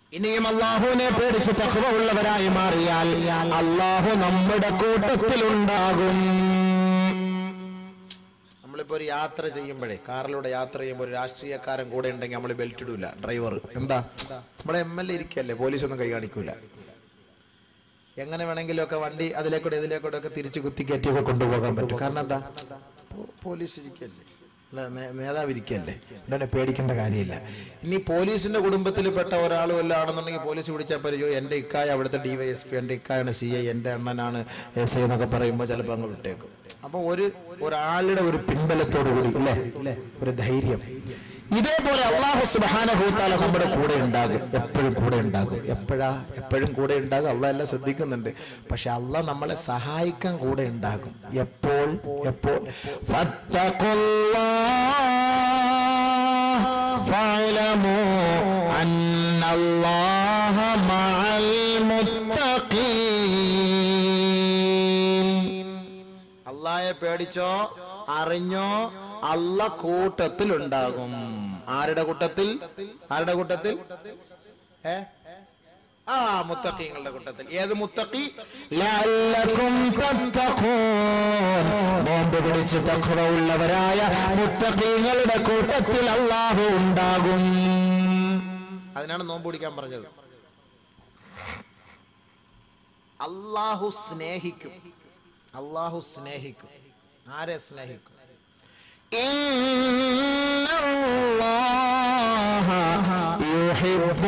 ഇനിയും അള്ളാഹുവിനെ പേടിച്ച് തഖ്വ ഉള്ളവരായി മാറിയാൽ അള്ളാഹു നമ്മുടെ കൂട്ടത്തിലുണ്ടാകും നമ്മളിപ്പോ ഒരു യാത്ര ചെയ്യുമ്പോഴേ കാറിലൂടെ യാത്ര ചെയ്യുമ്പോൾ ഒരു രാഷ്ട്രീയക്കാരൻ കൂടെ ഉണ്ടെങ്കിൽ നമ്മൾ ബെൽറ്റ് ഇടൂല ഡ്രൈവർ എന്താ നമ്മുടെ എം എൽ എ ഇരിക്കല്ലേ പോലീസ് ഒന്നും കൈ കാണിക്കൂല എങ്ങനെ വേണമെങ്കിലും ഒക്കെ വണ്ടി അതിലേക്കൂടെ ഇതിലേക്കൂടെ ഒക്കെ തിരിച്ചു കുത്തി കയറ്റിയൊക്കെ കൊണ്ടുപോകാൻ പറ്റും കാരണം എന്താ പോ- പോലീസ് ഇരിക്കല്ലേ അല്ല, നേ- നേതാവ് ഇരിക്കല്ലേ ഉടനെ പേടിക്കേണ്ട കാര്യമില്ല ഇനി പോലീസിന്റെ കുടുംബത്തിൽ പെട്ട ഒരാൾ വല്ല ആണെന്നുണ്ടെങ്കിൽ പോലീസ് പിടിച്ചാൽ പറയോ എന്റെ ഇക്കായ അവിടുത്തെ ഡിവൈഎസ്പി എന്റെ ഇക്കായാണ് സി ഐ എന്റെ അണ്ണനാണ് എസ് ഐ എന്നൊക്കെ പറയുമ്പോൾ ചിലപ്പോൾ അങ്ങ് വിട്ടേക്കും അപ്പൊ ഒരു ഒരാളുടെ ഒരു പിൻബലത്തോടു കൂടി അല്ലേ ഒരു ധൈര്യം ഇതേപോലെ അള്ളാഹു സുബാനഹൂത്താല നമ്മുടെ കൂടെ ഉണ്ടാകും എപ്പോഴും കൂടെ ഉണ്ടാകും എപ്പോഴാ എപ്പോഴും കൂടെ ഉണ്ടാകും അല്ല എല്ലാം ശ്രദ്ധിക്കുന്നുണ്ട് പക്ഷെ അല്ല നമ്മളെ സഹായിക്കാൻ കൂടെ ഉണ്ടാകും എപ്പോൾ എപ്പോൾ فاتقوا الله فاعلموا أن الله مع المتقين അള്ളായെ പേടിച്ചോ അറിഞ്ഞോ അല്ല കൂട്ടത്തിൽ ഉണ്ടാകും ആരുടെ കൂട്ടത്തിൽ ആരുടെ കൂട്ടത്തിൽ ഏ ആ മുത്തഖീങ്ങളുടെ കൂട്ടത്തിൽ ഏത് മുത്തഖി ലഅല്ലക്കും തത്തഖൂൻ നോമ്പ് പിടിച്ച് തഖ്വ ഉള്ളവരായ മുത്തഖീങ്ങളുടെ കൂട്ടത്തിൽ അള്ളാഹു ഉണ്ടാകും അതിനാണ് നോമ്പ് പിടിക്കാൻ പറഞ്ഞത് അള്ളാഹു സ്നേഹിക്കും അള്ളാഹു സ്നേഹിക്കും ആരെ സ്നേഹിക്കും إن الله يحب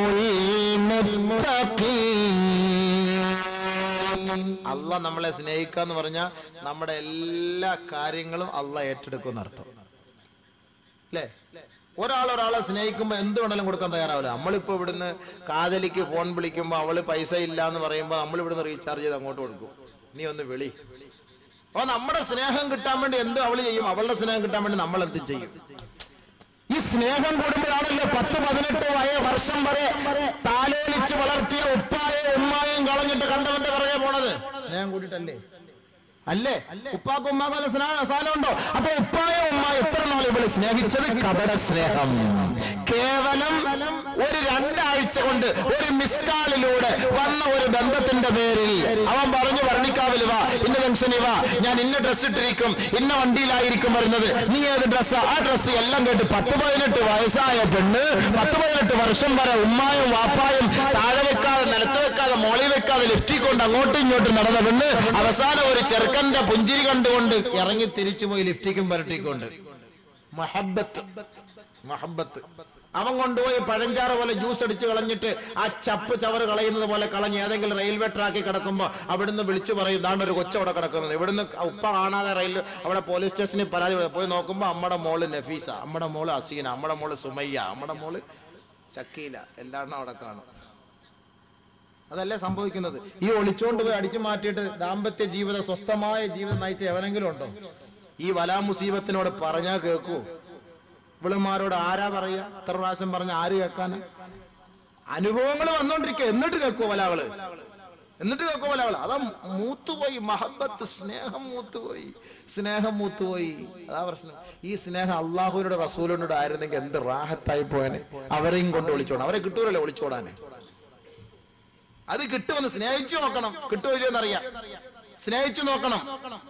المتقين അല്ല നമ്മളെ സ്നേഹിക്കുക എന്ന് പറഞ്ഞാൽ നമ്മുടെ എല്ലാ കാര്യങ്ങളും അല്ല ഏറ്റെടുക്കും എന്നർത്ഥം അല്ലേ ഒരാൾ ഒരാളെ സ്നേഹിക്കുമ്പോൾ എന്ത് വേണമെങ്കിലും കൊടുക്കാൻ തയ്യാറാവില്ല നമ്മളിപ്പോ ഇവിടുന്ന് കാതലിക്ക് ഫോൺ വിളിക്കുമ്പോൾ അവള് പൈസ ഇല്ല എന്ന് പറയുമ്പോൾ നമ്മൾ ഇവിടുന്ന് റീചാർജ് ചെയ്ത് അങ്ങോട്ട് കൊടുക്കും നീ ഒന്ന് വിളി അപ്പൊ നമ്മുടെ സ്നേഹം കിട്ടാൻ വേണ്ടി എന്ത് അവള് ചെയ്യും അവളുടെ സ്നേഹം കിട്ടാൻ വേണ്ടി നമ്മൾ എന്തും ചെയ്യും ഈ സ്നേഹം കൂടുമ്പോഴാണല്ലോ പത്ത് പതിനെട്ട് വയ വർഷം വരെ താലോലിച്ച് വളർത്തിയ ഉപ്പായെ ഉമ്മായും കളഞ്ഞിട്ട് കണ്ടവന്റെ പുറകെ പോണത് സ്നേഹം കൂട്ടിട്ടല്ലേ അല്ലേ ഉപ്പാക്ക് ഉമ്മാക്ക് സാധനമുണ്ടോ അപ്പൊ ഉപ്പായ ഉമ്മ എത്ര നാൾ ഇവള് സ്നേഹിച്ചത് കപട സ്നേഹം കേവലം ഒരു രണ്ടാഴ്ച കൊണ്ട് ഒരു മിസ്കാളിലൂടെ വന്ന ഒരു ബന്ധത്തിന്റെ പേരിൽ അവൻ പറഞ്ഞു വർണ്ണിക്കാവിൽ വാ ഇന്ന ജംഗ്ഷനിൽ വാ ഞാൻ ഇന്ന ഡ്രസ് ഇട്ടിരിക്കും ഇന്ന വണ്ടിയിലായിരിക്കും വരുന്നത് നീ ഏത് ഡ്രസ്സാ ആ ഡ്രസ്സ് എല്ലാം കേട്ട് പത്ത് പതിനെട്ട് വയസ്സായ പെണ്ണ് പത്ത് പതിനെട്ട് വർഷം വരെ ഉമ്മായും വാപ്പായും താഴെ വെക്കാതെ നിലത്ത് വെക്കാതെ മോളി വെക്കാതെ ലിഫ്റ്റിൽ കൊണ്ട് അങ്ങോട്ടും ഇങ്ങോട്ടും നടന്ന പെണ്ണ് അവസാനം ഒരു ചെറുക്കന്റെ പുഞ്ചിരി കണ്ടുകൊണ്ട് ഇറങ്ങി തിരിച്ചു പോയി ലിഫ്റ്റിക്കും പരട്ടിക്കൊണ്ട് മഹബത്ത് മഹബത്ത് അവൻ കൊണ്ടുപോയി പഴഞ്ചാറ് പോലെ ജ്യൂസ് അടിച്ച് കളഞ്ഞിട്ട് ആ ചപ്പ് ചവറ് കളയുന്നത് പോലെ കളഞ്ഞ് ഏതെങ്കിലും റെയിൽവേ ട്രാക്കിൽ കിടക്കുമ്പോൾ അവിടുന്ന് വിളിച്ചു പറയും ദാണ്ട് ഒരു കൊച്ചു അവിടെ കിടക്കുന്നത് ഇവിടുന്ന് ഉപ്പ കാണാതെ റെയിൽ അവിടെ പോലീസ് സ്റ്റേഷനിൽ പരാതി കൊടുത്തു. പോയി നോക്കുമ്പോൾ അമ്മയുടെ മോള് നഫീസ അമ്മയുടെ മോള് അസീന അമ്മയുടെ മോള് സുമയ്യ അമ്മയുടെ മോള് ഷക്കീല എല്ലാം അവിടെ കാണും അതല്ലേ സംഭവിക്കുന്നത് ഈ ഒളിച്ചോണ്ട് പോയി അടിച്ചു മാറ്റിയിട്ട് ദാമ്പത്യ ജീവിതം സ്വസ്ഥമായ ജീവിതം നയിച്ച എവനെങ്കിലും ഉണ്ടോ ഈ വലാ മുസീബത്തിനോട് പറഞ്ഞാ കേൾക്കൂ ഇവളുമാരോട് ആരാ പറയാ എത്ര പ്രാവശ്യം പറഞ്ഞ ആര് കേൾക്കാനാ അനുഭവങ്ങൾ വന്നോണ്ടിരിക്കുക എന്നിട്ട് കേൾക്കുവോ വലാവള് എന്നിട്ട് കേൾക്കുവോ വലാവള് അതാ മൂത്തുപോയി മഹബത്ത് സ്നേഹം മൂത്തുപോയി സ്നേഹം മൂത്തുപോയി അതാ പ്രശ്നം ഈ സ്നേഹം അള്ളാഹുവിനോട് റസൂലിനോട് ആയിരുന്നെങ്കിൽ എന്ത് റാഹത്തായി പോയനെ അവരെയും കൊണ്ട് ഒളിച്ചോണം അവരെ കിട്ടൂലല്ലോ ഒളിച്ചോടാനെ അത് കിട്ടുമെന്ന് സ്നേഹിച്ചു നോക്കണം കിട്ടുമല്ലോ എന്നറിയാം സ്നേഹിച്ചു നോക്കണം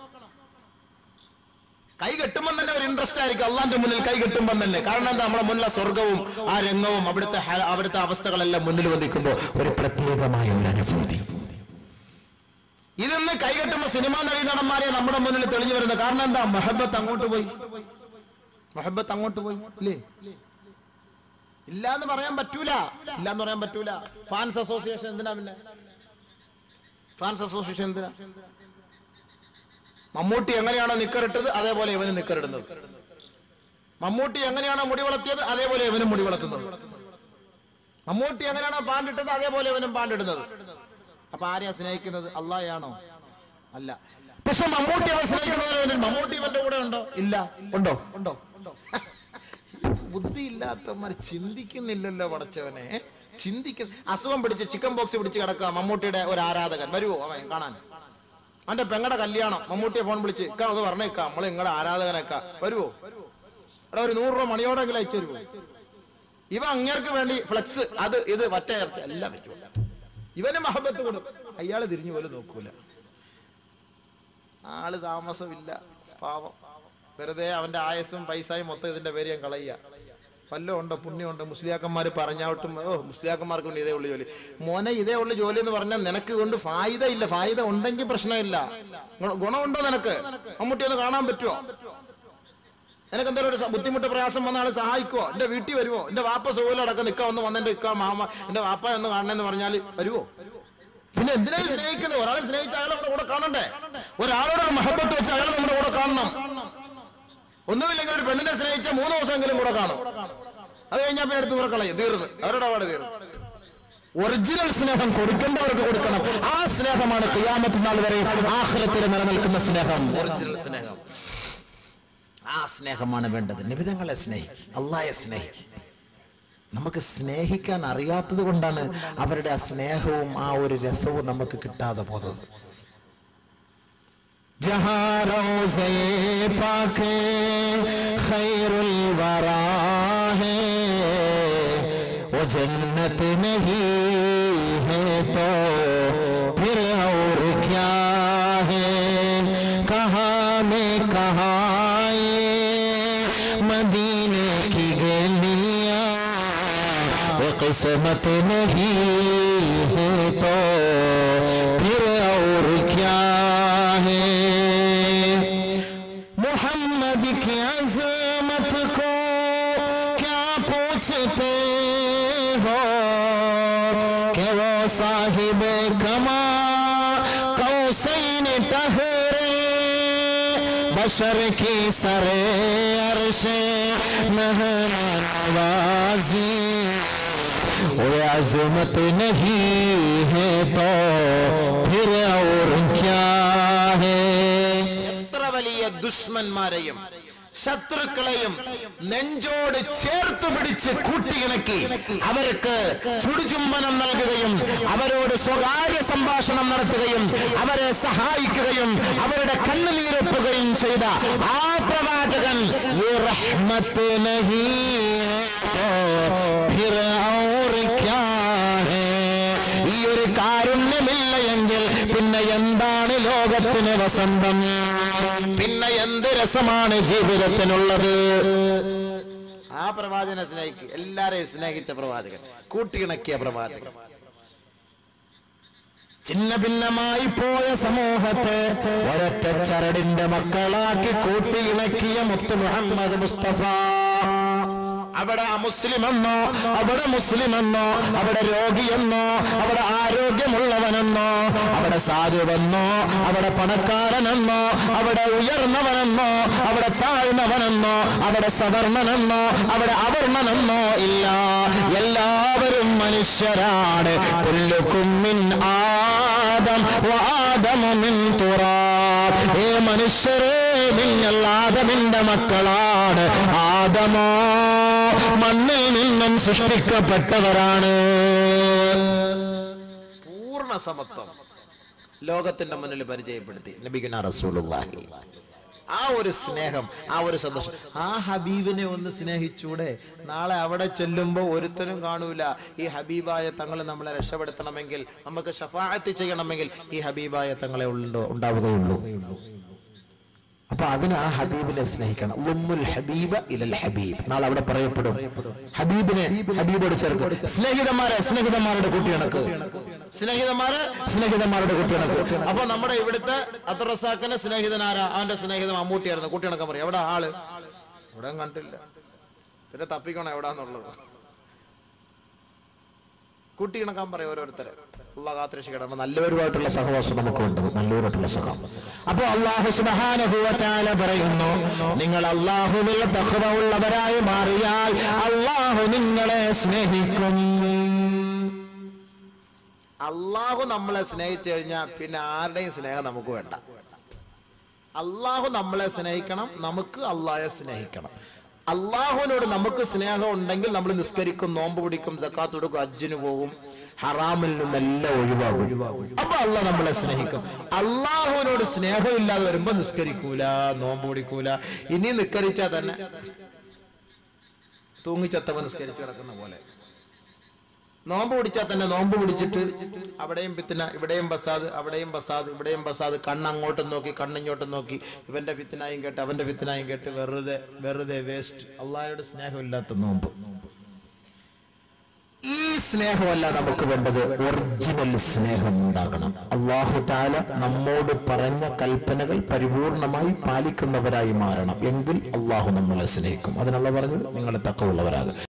കൈ കെട്ടുമ്പോൾ തന്നെ ഒരു ഇൻട്രസ്റ്റ് ആയിരിക്കും അള്ളാന്റെ മുന്നിൽ കൈ കെട്ടുമ്പോൾ തന്നെ കാരണം എന്താ നമ്മുടെ മുന്നിലെ സ്വർഗവും ആ രംഗവും അവിടുത്തെ ഹ- അവിടുത്തെ അവസ്ഥകളെല്ലാം മുന്നിൽ വന്നിക്കുമ്പോൾ ഒരു പ്രത്യേകമായ ഒരു അനുഭൂതി ഇതൊന്ന് കൈ കെട്ടുമ്പോൾ സിനിമാ നടി നടന്മാരെ നമ്മുടെ മുന്നിൽ തെളിഞ്ഞു വരുന്നത് കാരണം എന്താ മഹബത്ത് അങ്ങോട്ട് പോയി മഹബത്ത് അങ്ങോട്ട് പോയി ഇല്ലേ ഇല്ല എന്ന് പറയാൻ പറ്റൂല ഇല്ല എന്ന് പറയാൻ പറ്റൂല ഫാൻസ് അസോസിയേഷൻ എന്തിനാ പിന്നെ ഫാൻസ് അസോസിയേഷൻ എന്തിനാ മമ്മൂട്ടി എങ്ങനെയാണോ നിക്കറിട്ടത് അതേപോലെ ഇവന് നിക്കറിടുന്നത് മമ്മൂട്ടി എങ്ങനെയാണോ മുടി വളർത്തിയത് അതേപോലെ ഇവനും മുടി വളർത്തുന്നത് മമ്മൂട്ടി എങ്ങനെയാണോ പാണ്ടിട്ടത് അതേപോലെ ഇവനും പാണ്ടിടുന്നത് അപ്പൊ ആരെയാ സ്നേഹിക്കുന്നത് അള്ളാഹയാണോ അല്ല പക്ഷെ മമ്മൂട്ടി അവൻ സ്നേഹിക്കുന്നവരെ മമ്മൂട്ടി ഇവന്റെ കൂടെ ഉണ്ടോ ഇല്ല ഉണ്ടോ ഉണ്ടോ ബുദ്ധി ഇല്ലാത്തവന്മാർ ചിന്തിക്കുന്നില്ലല്ലോ പടച്ചവനെ ചിന്തിക്കുന്ന അസുഖം പിടിച്ച് ചിക്കൻ ബോക്സ് പിടിച്ച് കിടക്കുക മമ്മൂട്ടിയുടെ ഒരു ആരാധകൻ വരുവോ അവൻ കാണാൻ അവന്റെ പെങ്ങടെ കല്യാണം മമ്മൂട്ടിയെ ഫോൺ വിളിച്ച് ഇക്ക അത് പറഞ്ഞേക്കാം നമ്മള് നിങ്ങളുടെ ആരാധകനേക്ക വരുവോ എടാ ഒരു നൂറ് രൂപ മണിയോടെങ്കിലും അയച്ചു തരുമോ ഇവ അങ്ങേർക്ക് വേണ്ടി ഫ്ലെക്സ് അത് ഇത് മറ്റ ഇറച്ച എല്ലാം വെച്ചു ഇവന് മഹബത്ത് കൊടുക്കും അയാൾ തിരിഞ്ഞു പോലും നോക്കൂല ആള് താമസമില്ല പാവം വെറുതെ അവന്റെ ആയസും പൈസയും മൊത്തം ഇതിന്റെ പേര് ഞാൻ കളയുക വല്ലതും ഉണ്ടോ പുണ്യമുണ്ടോ മുസ്ലിയാക്കന്മാർ പറഞ്ഞാട്ടും ഓ മുസ്ലിയാക്കന്മാർക്ക് കൊണ്ട് ഇതേ ഉള്ളു ജോലി മോനെ ഇതേ ഉള്ളു ജോലി എന്ന് പറഞ്ഞാൽ നിനക്ക് കൊണ്ട് ഫായിദ ഇല്ല ഫായിദ ഉണ്ടെങ്കിൽ പ്രശ്നമില്ല ഗുണ- ഗുണമുണ്ടോ നിനക്ക് മമ്മൂട്ടി ഒന്ന് കാണാൻ പറ്റുമോ നിനക്ക് എന്തെങ്കിലും ഒരു സ- ബുദ്ധിമുട്ട് പ്രയാസം വന്ന ആളെ സഹായിക്കുവോ എന്റെ വീട്ടിൽ വരുമോ എന്റെ വാപ്പ സുഖലടക്കം നിൽക്കാൻ ഒന്ന് വന്ന് എന്റെ ഇക്ക മാമ എന്റെ വാപ്പ ഒന്ന് കാണണമെന്ന് പറഞ്ഞാൽ വരുമോ പിന്നെ എന്തിനാ ഈ സ്നേഹിക്കുന്നത് ഒരാളെ സ്നേഹിച്ച അയാളെ നമ്മുടെ കൂടെ കാണണ്ടേ ഒരാളോട് ഒരു മഹബത്ത് വെച്ച് അയാൾ നമ്മുടെ കൂടെ കാണണം ഒന്നുമില്ലെങ്കിൽ ഒരു പെണ്ണിനെ സ്നേഹിച്ച മൂന്ന് ദിവസമെങ്കിലും കൂടെ കാണും അത് കഴിഞ്ഞാൽ പിന്നെ എടുത്ത് പുറക്കളയും തീർന്ന് അവരുടെ പാട് തീർന്നു ഒറിജിനൽ സ്നേഹം കൊടുക്കേണ്ടവർക്ക് കൊടുക്കണം ആ സ്നേഹമാണ് ക്രിയാമത്ത് നാൾ വരെ ആഹ്ലത്തിൽ നിലനിൽക്കുന്ന സ്നേഹം ഒറിജിനൽ സ്നേഹം ആ സ്നേഹമാണ് വേണ്ടത് നിബിതങ്ങളെ സ്നേഹിക്കും അള്ളായെ സ്നേഹിക്കും നമുക്ക് സ്നേഹിക്കാൻ അറിയാത്തത് കൊണ്ടാണ് അവരുടെ ആ സ്നേഹവും ആ ഒരു രസവും നമുക്ക് കിട്ടാതെ പോകുന്നത് जहाँ रोज़े पाक खैरुल वरा है वो जन्नत नहीं है तो फिर और क्या है कहाँ में कहाँ ये मदीने की गलियाँ वो किस्मत नहीं है तो फिर और क्या है मोहम्मद की अजमत को क्या पूछते हो कि वो साहिब कमा कौसैन टहरे बशर की सरे अरश नवाजी वो अजमत नहीं है तो फिर और क्या है എത്ര വലിയ ദുഷ്മന്മാരെയും ശത്രുക്കളെയും നെഞ്ചോട് ചേർത്ത് പിടിച്ച് കൂട്ടിയിണക്കി അവർക്ക് ചുടുചുംബനം നൽകുകയും അവരോട് സ്വകാര്യ സംഭാഷണം നടത്തുകയും അവരെ സഹായിക്കുകയും അവരുടെ കണ്ണുനീരൊപ്പുകയും ചെയ്ത ആ പ്രവാചകൻ ये रहमत नहीं है तो फिर और क्या है ഈ ഒരു കാരുണ്യമില്ല എങ്കിൽ പിന്നെ എന്താണ് ലോകത്തിന് വസന്തം പിന്നെ എന്ത് രസമാണ് ജീവിതത്തിനുള്ളത് ആ പ്രവാചകനെ സ്നേഹിക്കുക എല്ലാരെയും സ്നേഹിച്ച പ്രവാചകൻ കൂട്ടിയിണക്കിയ പ്രവാചകൻ ചിന്ന ഭിന്നമായി പോയ സമൂഹത്തെ ഒരൊറ്റ ചരടിന്റെ മക്കളാക്കി കൂട്ടിയിണക്കിയ മുത്ത് മുഹമ്മദ് മുസ്തഫ അവിടെ അമുസ്ലിമെന്നോ അവിടെ മുസ്ലിമെന്നോ അവിടെ രോഗിയെന്നോ അവിടെ ആരോഗ്യമുള്ളവനെന്നോ അവിടെ സാധുവെന്നോ അവിടെ പണക്കാരനെന്നോ അവിടെ ഉയർന്നവനെന്നോ അവിടെ താഴ്ന്നവനെന്നോ അവിടെ സവർണനെന്നോ അവിടെ അവർണനെന്നോ ഇല്ല എല്ലാവരും മനുഷ്യരാണ് കുല്ലുക്കുമ്മിൻ ആദം വാദമു മിൻ തുറാബ് ഏ മനുഷ്യരെ നിങ്ങൾ ആദമിന്റെ മക്കളാണ് ആദമോ മണ്ണിൽ നിന്നും സൃഷ്ടിക്കപ്പെട്ടവരാണ് പൂർണ്ണ സമത്വം ലോകത്തിന്റെ മുന്നിൽ പരിചയപ്പെടുത്തി നബിഗുന റസൂലുള്ളാഹി ആ ഒരു സ്നേഹം ആ ഒരു സന്തോഷം ആ ഹബീബിനെ ഒന്ന് സ്നേഹിച്ചൂടെ നാളെ അവിടെ ചെല്ലുമ്പോൾ ഒരുത്തരും കാണൂല ഈ ഹബീബായ തങ്ങൾ നമ്മളെ രക്ഷപ്പെടുത്തണമെങ്കിൽ നമുക്ക് ഷഫാഅത്ത് ചെയ്യണമെങ്കിൽ ഈ ഹബീബായ തങ്ങളെ ഉള്ളോ ഉണ്ടാവുകയുള്ളൂ അപ്പൊ അതിന് ആ ഹബീബിനെ സ്നേഹിക്കണം ഉമ്മുൽ ഹബീബ ഇലൽ ഹബീബ് നാളെ അവിടെ പറയപ്പെടും ഹബീബിനെ ഹബീബോട് ചേർക്ക് സ്നേഹിതന്മാരെ സ്നേഹിതന്മാരുടെ കൂട്ടിയിണക്ക് സ്നേഹിതന്മാര് സ്നേഹിതന്മാരുടെ കൂട്ടിയിണക്ക് അപ്പൊ നമ്മുടെ ഇവിടുത്തെ അത്തറസാക്കിന്റെ സ്നേഹിതനാരാ അവന്റെ സ്നേഹിതൻ മമ്മൂട്ടിയായിരുന്നു കുട്ടികണക്കാൻ പറയും എവിടെ ആള് ഇവിടെ കണ്ടില്ല പിന്നെ തപ്പിക്കണം എവിടാന്നുള്ളത് കുട്ടിയിണക്കാൻ പറയും ഓരോരുത്തരെ ഉള്ള കാത്തിരക്ഷിക്കണം നല്ലവരുമായിട്ടുള്ള സഹവാസം നമുക്കുണ്ട് നല്ലവരുമായിട്ടുള്ള സഹം അപ്പൊ അള്ളാഹു സുബാനുഭവത്താല പറയുന്നു നിങ്ങൾ അള്ളാഹുവിൽ തഹ്വ ഉള്ളവരായി മാറിയാൽ അള്ളാഹു നിങ്ങളെ സ്നേഹിക്കും അള്ളാഹു നമ്മളെ സ്നേഹിച്ചു കഴിഞ്ഞാൽ പിന്നെ ആരുടെയും സ്നേഹം നമുക്ക് വേണ്ട അള്ളാഹു നമ്മളെ സ്നേഹിക്കണം നമുക്ക് അള്ളാഹെ സ്നേഹിക്കണം അള്ളാഹുവിനോട് നമുക്ക് സ്നേഹം ഉണ്ടെങ്കിൽ നമ്മൾ നിസ്കരിക്കും നോമ്പ് പിടിക്കും ജക്കാത്ത് കൊടുക്കും അജ്ജിന് പോകും ഹറാമിൽ നിന്നെല്ലാം ഒഴിവാകും അപ്പൊ അള്ളാഹ് നമ്മളെ സ്നേഹിക്കും അള്ളാഹുവിനോട് സ്നേഹമില്ലാതെ വരുമ്പോ നിസ്കരിക്കൂല നോമ്പ് പിടിക്കൂല ഇനി നിസ്കരിച്ചാൽ തന്നെ തൂങ്ങിച്ചത്തവൻ നിസ്കരിച്ച് കിടക്കുന്ന പോലെ നോമ്പ് പിടിച്ചാൽ തന്നെ നോമ്പ് പിടിച്ചിട്ട് അവിടെയും പിത്തിന ഇവിടെയും ബസാദ് അവിടെയും ബസാദ് ഇവിടെയും ബസാദ് കണ്ണ് അങ്ങോട്ടും നോക്കി കണ്ണിങ്ങോട്ടും നോക്കി ഇവന്റെ ഫിത്തിനായും കേട്ട് അവന്റെ ഫിത്തിനായും കേട്ട് വെറുതെ വെറുതെ വേസ്റ്റ് അള്ളാഹയുടെ സ്നേഹമില്ലാത്ത നോമ്പ് ഈ സ്നേഹമല്ല നമുക്ക് വേണ്ടത് ഒറിജിനൽ സ്നേഹം ഉണ്ടാകണം അള്ളാഹു താല നമ്മോട് പറഞ്ഞ കൽപ്പനകൾ പരിപൂർണമായി പാലിക്കുന്നവരായി മാറണം എങ്കിൽ അള്ളാഹു നമ്മളെ സ്നേഹിക്കും അതിനുള്ള പറഞ്ഞത് നിങ്ങൾ തക്കമുള്ളവരാകും